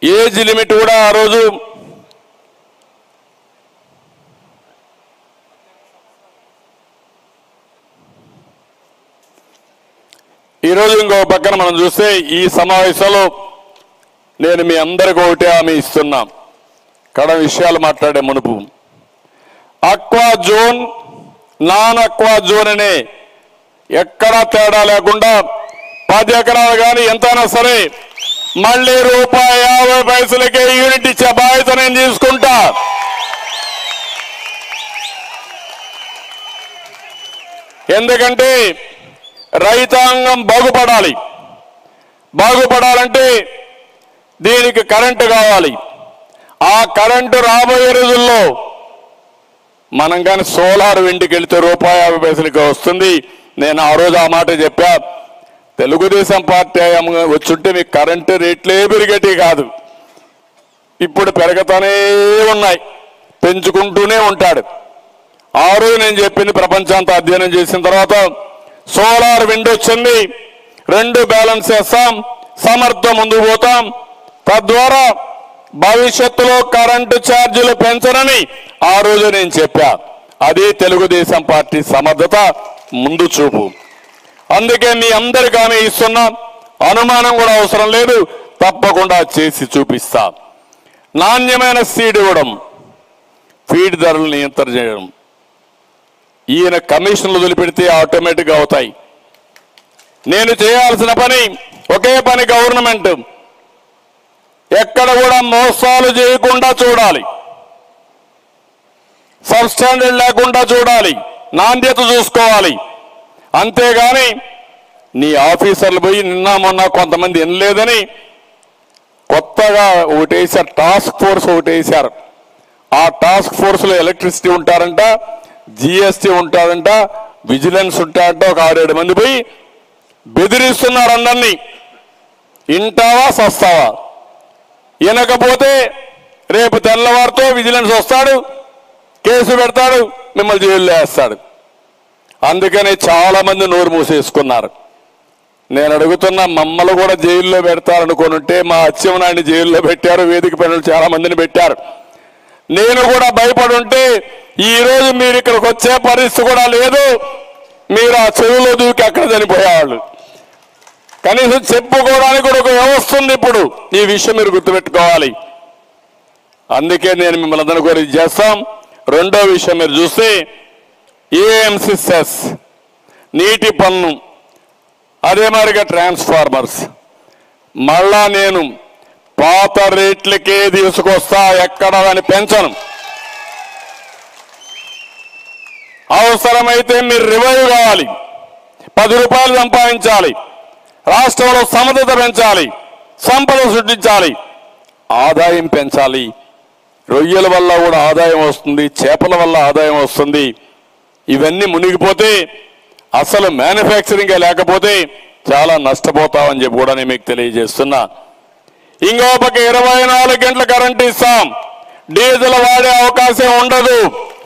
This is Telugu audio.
ఏజ్ లిమిట్ కూడా ఆ రోజు ఈరోజు ఇంకో పక్కన మనం చూస్తే ఈ సమావేశంలో నేను మీ అందరికి ఒకటే హామీ ఇస్తున్నా కడ విషయాలు మాట్లాడే మునుపు aqua zone non aqua zone అనే ఎక్కడా తేడా లేకుండా పది ఎకరాలు కానీ ఎంతైనా సరే మళ్ళీ రూపాయి యాభై పైసలకే యూనిట్ ఇచ్చే బాధ్యత నేను తీసుకుంటా ఎందుకంటే రైతాంగం బాగుపడాలి బాగుపడాలంటే దీనికి కరెంటు కావాలి ఆ కరెంటు రాబోయే రోజుల్లో మనం కానీ సోలార్ వెండికి వెళ్తే రూపాయి యాభై పైసలకి వస్తుంది నేను ఆ రోజు ఆ మాట చెప్పా తెలుగుదేశం పార్టీ హయాంలో వచ్చుంటే మీకు కరెంటు రేట్లే పెరిగేటి కాదు ఇప్పుడు పెరగతానే ఉన్నాయి పెంచుకుంటూనే ఉంటాడు ఆ రోజు నేను చెప్పింది ప్రపంచాంతా అధ్యయనం చేసిన తర్వాత సోలార్ విండ్ వచ్చింది రెండు బ్యాలెన్స్ చేస్తాం సమర్థ ముందుకు పోతాం తద్వారా భవిష్యత్తులో కరెంటు ఛార్జీలు పెంచనని ఆ రోజు నేను చెప్పా అది తెలుగుదేశం పార్టీ సమర్థత ముందు చూపు అందుకే మీ అందరికి ఆమె ఇస్తున్నా అనుమానం కూడా అవసరం లేదు తప్పకుండా చేసి చూపిస్తా నాణ్యమైన సీడ్ ఇవ్వడం ఫీడ్ ధరలు నియంత్రణ చేయడం ఈయన కమిషన్లు వదిలిపెడితే ఆటోమేటిక్గా అవుతాయి నేను చేయాల్సిన పని ఒకే పని గవర్నమెంట్ ఎక్కడ కూడా మోసాలు చేయకుండా చూడాలి సబ్స్టాండర్డ్ లేకుండా చూడాలి నాణ్యత చూసుకోవాలి అంతేగాని నీ ఆఫీసర్లు పోయి నిన్న మొన్న కొంతమంది వినలేదని కొత్తగా ఒకటి వేశారు టాస్క్ ఫోర్స్ ఒకటి వేశారు ఆ టాస్క్ ఫోర్స్ లో ఎలక్ట్రిసిటీ ఉంటారంట జిఎస్టీ ఉంటారంట విజిలెన్స్ ఉంటారంట ఒక ఆరేడు మంది పోయి బెదిరిస్తున్నారు అందరినీ ఇంటావా సస్తావా వినకపోతే రేపు తెల్లవారితో విజిలెన్స్ వస్తాడు కేసు పెడతాడు మిమ్మల్ని జైల్లో వేస్తాడు అందుకని చాలా మంది నోరు మూసేసుకున్నారు నేను అడుగుతున్న మమ్మల్ని కూడా జైల్లో పెడతారనుకొని ఉంటే మా అచ్చెమనాయుడిని జైల్లో పెట్టారు వేదిక పనులు చాలా మందిని పెట్టారు నేను కూడా భయపడి ఉంటే ఈ రోజు మీరు ఇక్కడికి వచ్చే పరిస్థితి కూడా లేదు మీరు ఆ చెరువులో దూకి అక్కడ చనిపోయేవాళ్ళు కనీసం చెప్పుకోవడానికి కూడా ఒక వ్యవస్థ ఉంది ఇప్పుడు ఈ విషయం మీరు గుర్తుపెట్టుకోవాలి అందుకే నేను మిమ్మల్ని అందరినీ కూడా ఇది చేస్తాం రెండో విషయం మీరు చూస్తే ఏఎంసి సెస్ నీటి పన్ను అదే మాదిరిగా ట్రాన్స్ఫార్మర్స్ మళ్ళా నేను పాత రేట్లకే తీసుకొస్తా ఎక్కడ అని పెంచను అవసరమైతే మీరు రివైవ్ కావాలి పది రూపాయలు సంపాదించాలి రాష్ట్రంలో సమర్థత పెంచాలి సంపద సృష్టించాలి ఆదాయం పెంచాలి రొయ్యల వల్ల కూడా ఆదాయం వస్తుంది చేపల వల్ల ఆదాయం వస్తుంది ఇవన్నీ మునిగిపోతే అసలు మ్యానుఫ్యాక్చరింగ్ లేకపోతే చాలా నష్టపోతామని చెప్పి కూడా నేను మీకు తెలియజేస్తున్నా ఇంకో పక్క ఇరవై నాలుగు గంటల కరెంట్ ఇస్తాం డీజిల్ వాడే అవకాశం ఉండదు